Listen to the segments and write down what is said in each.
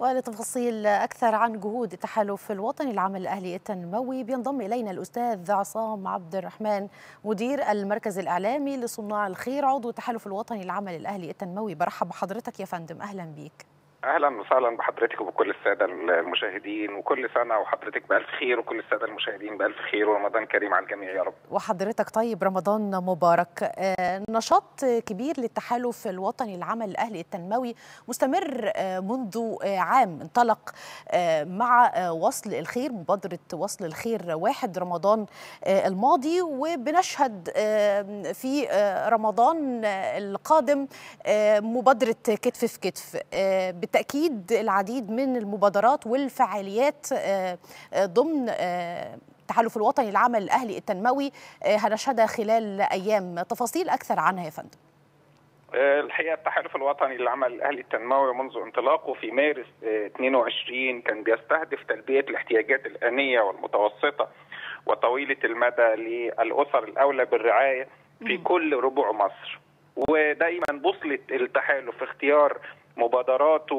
ولتفاصيل أكثر عن جهود التحالف الوطني العمل الأهلي التنموي بينضم إلينا الأستاذ عصام عبد الرحمن مدير المركز الإعلامي لصناع الخير عضو التحالف الوطني العمل الأهلي التنموي برحب بحضرتك يا فندم أهلا بيك اهلا وسهلا بحضرتك وبكل الساده المشاهدين وكل سنه وحضرتك بالف خير وكل الساده المشاهدين بالف خير ورمضان كريم على الجميع يا رب. وحضرتك طيب رمضان مبارك آه نشاط كبير للتحالف الوطني العمل الاهلي التنموي مستمر آه منذ آه عام انطلق آه مع آه وصل الخير مبادره وصل الخير واحد رمضان آه الماضي وبنشهد آه في آه رمضان آه القادم آه مبادره كتف في كتف آه بالتأكيد العديد من المبادرات والفعاليات ضمن التحالف الوطني العمل الأهلي التنموي هنشهدها خلال أيام تفاصيل أكثر عنها يا فندم الحقيقه التحالف الوطني للعمل الاهلي التنموي منذ انطلاقه في مارس 22 كان بيستهدف تلبيه الاحتياجات الانيه والمتوسطه وطويله المدى للاسر الاولى بالرعايه في كل ربوع مصر ودايما بوصله التحالف في اختيار مبادراته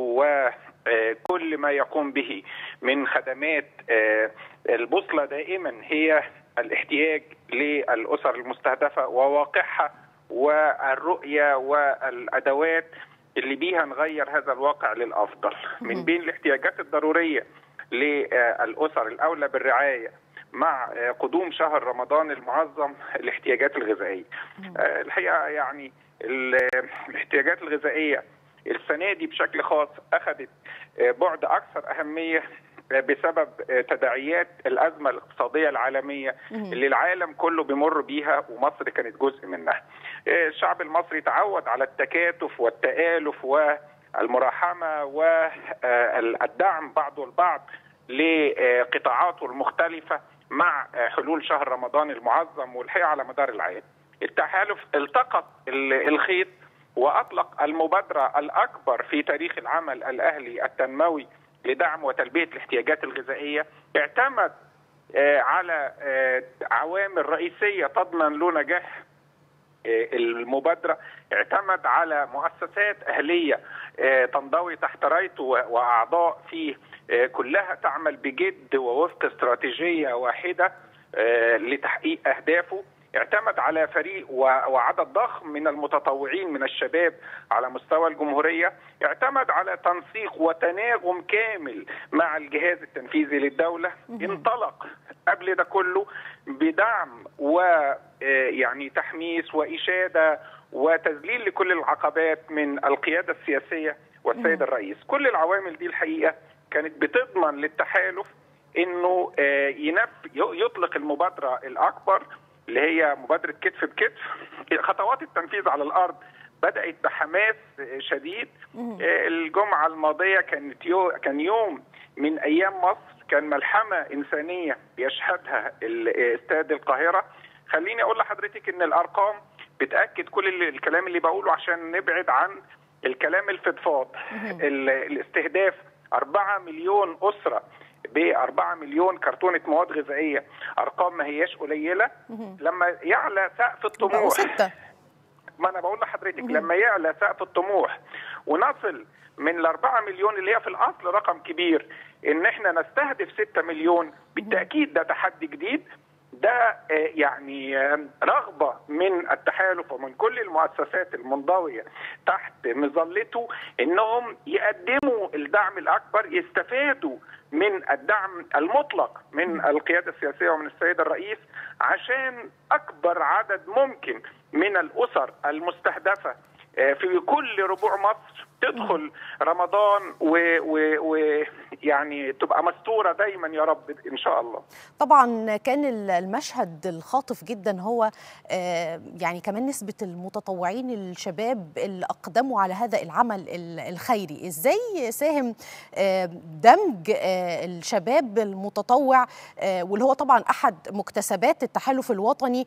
وكل ما يقوم به من خدمات البوصلة دائما هي الاحتياج للأسر المستهدفة وواقعها والرؤية والأدوات اللي بيها نغير هذا الواقع للأفضل من بين الاحتياجات الضرورية للأسر الأولى بالرعاية مع قدوم شهر رمضان المعظم الاحتياجات الغذائية الحقيقة يعني الاحتياجات الغذائية السنه دي بشكل خاص اخذت بعد اكثر اهميه بسبب تداعيات الازمه الاقتصاديه العالميه اللي العالم كله بيمر بيها ومصر كانت جزء منها. الشعب المصري تعود على التكاتف والتالف والمراحمه والدعم بعضه البعض لقطاعاته المختلفه مع حلول شهر رمضان المعظم والحقيقه على مدار العام. التحالف التقط الخيط واطلق المبادره الاكبر في تاريخ العمل الاهلي التنموي لدعم وتلبيه الاحتياجات الغذائيه اعتمد على عوامل رئيسيه تضمن له نجاح المبادره اعتمد على مؤسسات اهليه تنضوي تحت رايته واعضاء فيه كلها تعمل بجد ووفق استراتيجيه واحده لتحقيق اهدافه اعتمد على فريق وعدد ضخم من المتطوعين من الشباب على مستوى الجمهوريه، اعتمد على تنسيق وتناغم كامل مع الجهاز التنفيذي للدوله، انطلق قبل ده كله بدعم ويعني تحميس واشاده وتذليل لكل العقبات من القياده السياسيه والسيد الرئيس، كل العوامل دي الحقيقه كانت بتضمن للتحالف انه يطلق المبادره الاكبر اللي هي مبادره كتف بكتف خطوات التنفيذ على الارض بدات بحماس شديد الجمعه الماضيه كانت يو كان يوم من ايام مصر كان ملحمه انسانيه بيشهدها استاد القاهره خليني اقول لحضرتك ان الارقام بتاكد كل الكلام اللي بقوله عشان نبعد عن الكلام الفضفاض الاستهداف 4 مليون اسره ب 4 مليون كرتونه مواد غذائيه ارقام ما هياش قليله لما يعلى سقف الطموح ستة. ما انا بقول لحضرتك لما يعلى سقف الطموح ونصل من ال 4 مليون اللي هي في الاصل رقم كبير ان احنا نستهدف 6 مليون بالتاكيد ده تحدي جديد ده يعني رغبه من التحالف ومن كل المؤسسات المنضويه تحت مظلته انهم يقدموا الدعم الاكبر يستفادوا من الدعم المطلق من القياده السياسيه ومن السيد الرئيس عشان اكبر عدد ممكن من الاسر المستهدفه في كل ربوع مصر تدخل رمضان ويعني و... تبقى مستوره دايما يا رب ان شاء الله. طبعا كان المشهد الخاطف جدا هو يعني كمان نسبه المتطوعين الشباب اللي اقدموا على هذا العمل الخيري، ازاي ساهم دمج الشباب المتطوع واللي هو طبعا احد مكتسبات التحالف الوطني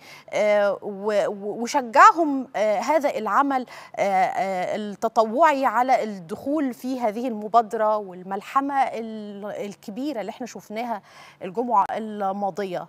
وشجعهم هذا العمل التطوعي على الدخول في هذه المبادرة والملحمة الكبيرة اللي احنا شفناها الجمعة الماضية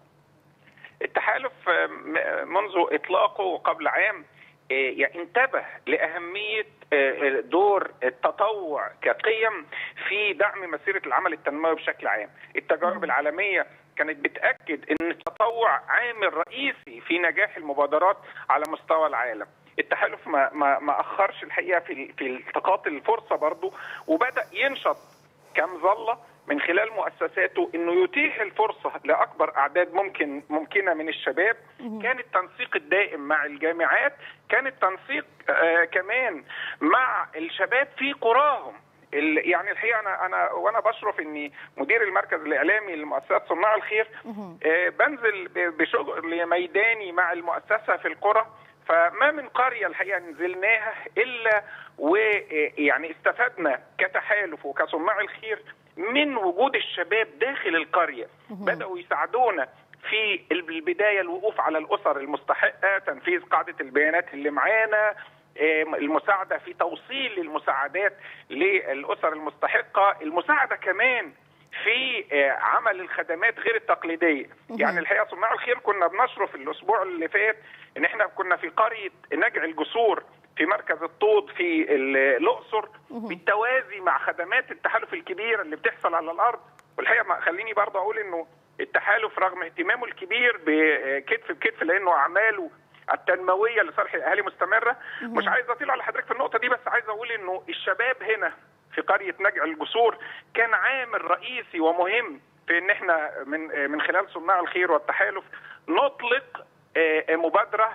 التحالف منذ إطلاقه قبل عام انتبه لأهمية دور التطوع كقيم في دعم مسيره العمل التنموي بشكل عام التجارب العالميه كانت بتاكد ان التطوع عامل رئيسي في نجاح المبادرات على مستوى العالم التحالف ما ما ما اخرش الحقيقه في في التقاط الفرصه برضه وبدا ينشط كمظله من خلال مؤسساته انه يتيح الفرصه لاكبر اعداد ممكن ممكنه من الشباب كان التنسيق الدائم مع الجامعات كان التنسيق آه كمان مع الشباب في قراهم يعني الحقيقه انا انا وانا بشرف اني مدير المركز الاعلامي لمؤسسات صناع الخير آه بنزل بشغل ميداني مع المؤسسه في القرى فما من قرية الحقيقة نزلناها إلا ويعني استفدنا كتحالف وكصناع الخير من وجود الشباب داخل القرية بدأوا يساعدونا في البداية الوقوف على الأسر المستحقة تنفيذ قاعدة البيانات اللي معانا المساعدة في توصيل المساعدات للأسر المستحقة المساعدة كمان في عمل الخدمات غير التقليديه يعني الحقيقه صناع الخير كنا بنشرف الاسبوع اللي فات ان احنا كنا في قريه نجع الجسور في مركز الطود في الاقصر بالتوازي مع خدمات التحالف الكبيره اللي بتحصل على الارض والحقيقه خليني برضه اقول انه التحالف رغم اهتمامه الكبير بكتف بكتف لانه اعماله التنمويه لصالح الاهالي مستمره مش عايز اطيل على حضرتك في النقطه دي بس عايز اقول انه الشباب هنا في قريه نجع الجسور كان عامل رئيسي ومهم في ان احنا من من خلال صناع الخير والتحالف نطلق مبادره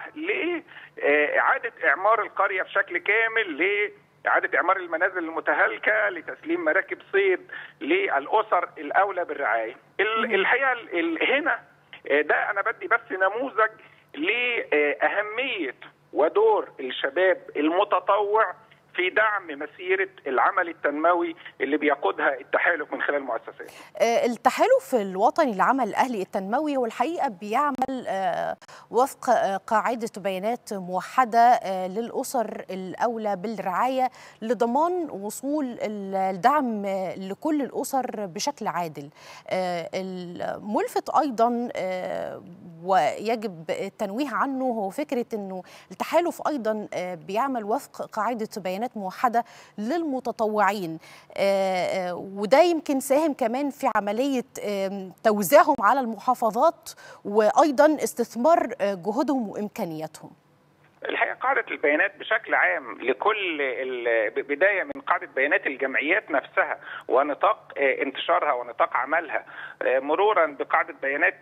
لاعاده اعمار القريه بشكل كامل لاعاده اعمار المنازل المتهالكه لتسليم مراكب صيد للاسر الاولى بالرعايه. الحقيقه هنا ده انا بدي بس نموذج لاهميه ودور الشباب المتطوع في دعم مسيرة العمل التنموي اللي بيقودها التحالف من خلال مؤسسات التحالف الوطني للعمل الأهلي التنموي هو الحقيقة بيعمل وفق قاعدة بيانات موحدة للأسر الأولى بالرعاية لضمان وصول الدعم لكل الأسر بشكل عادل الملفت أيضا ويجب التنويه عنه هو فكرة أنه التحالف أيضا بيعمل وفق قاعدة بيانات موحدة للمتطوعين وده يمكن ساهم كمان في عملية توزيعهم على المحافظات وأيضا استثمار جهودهم وإمكانياتهم الحقيقه قاعده البيانات بشكل عام لكل بدايه من قاعده بيانات الجمعيات نفسها ونطاق انتشارها ونطاق عملها مرورا بقاعده بيانات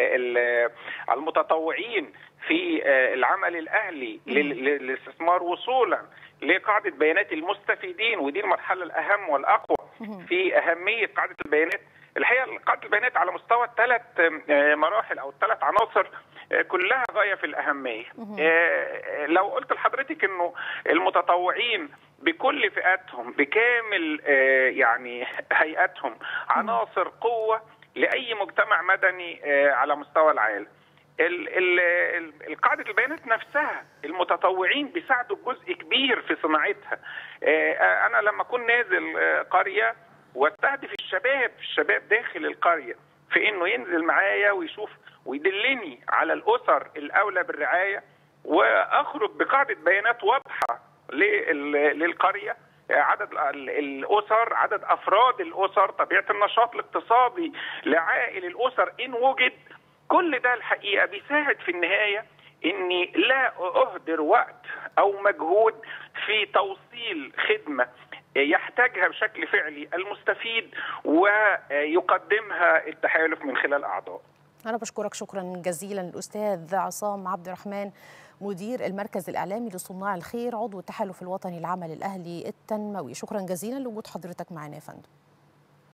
المتطوعين في العمل الاهلي للاستثمار وصولا لقاعده بيانات المستفيدين ودي المرحله الاهم والاقوى في اهميه قاعده البيانات الحقيقه قاعده البيانات على مستوى الثلاث مراحل او الثلاث عناصر كلها غايه في الاهميه. لو قلت لحضرتك انه المتطوعين بكل فئاتهم بكامل يعني هيئاتهم عناصر قوه لاي مجتمع مدني على مستوى العالم. القاعدة البيانات نفسها المتطوعين بيساعدوا جزء كبير في صناعتها أنا لما أكون نازل قرية واستهدف الشباب الشباب داخل القرية في إنه ينزل معايا ويشوف ويدلني على الأسر الأولى بالرعاية وأخرج بقاعدة بيانات واضحة للقرية عدد الاسر عدد افراد الاسر طبيعه النشاط الاقتصادي لعائل الاسر ان وجد كل ده الحقيقه بيساعد في النهايه اني لا اهدر وقت او مجهود في توصيل خدمه يحتاجها بشكل فعلي المستفيد ويقدمها التحالف من خلال اعضاء. انا بشكرك شكرا جزيلا الاستاذ عصام عبد الرحمن مدير المركز الاعلامي لصناع الخير عضو التحالف الوطني للعمل الاهلي التنموي شكرا جزيلا لوجود حضرتك معنا يا فندم